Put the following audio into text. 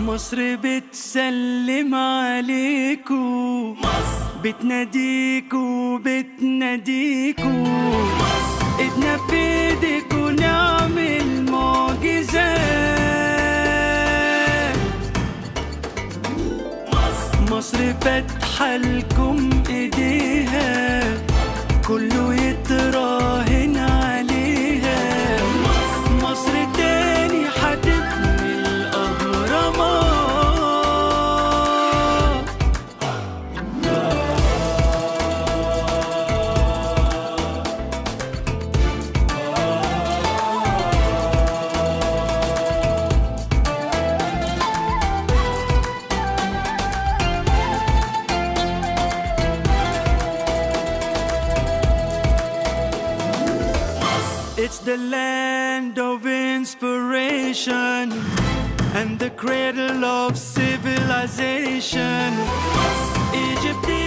مصر بتسلم عليكو مصر بتناديكو بتناديكو ايدنا في ايديكو نعمل معجزات مصر فاتحة لكم ايديها كله يتراهن عليها مصر تاني هتبني الأهرامات It's the land of inspiration and the cradle of civilization. Egypt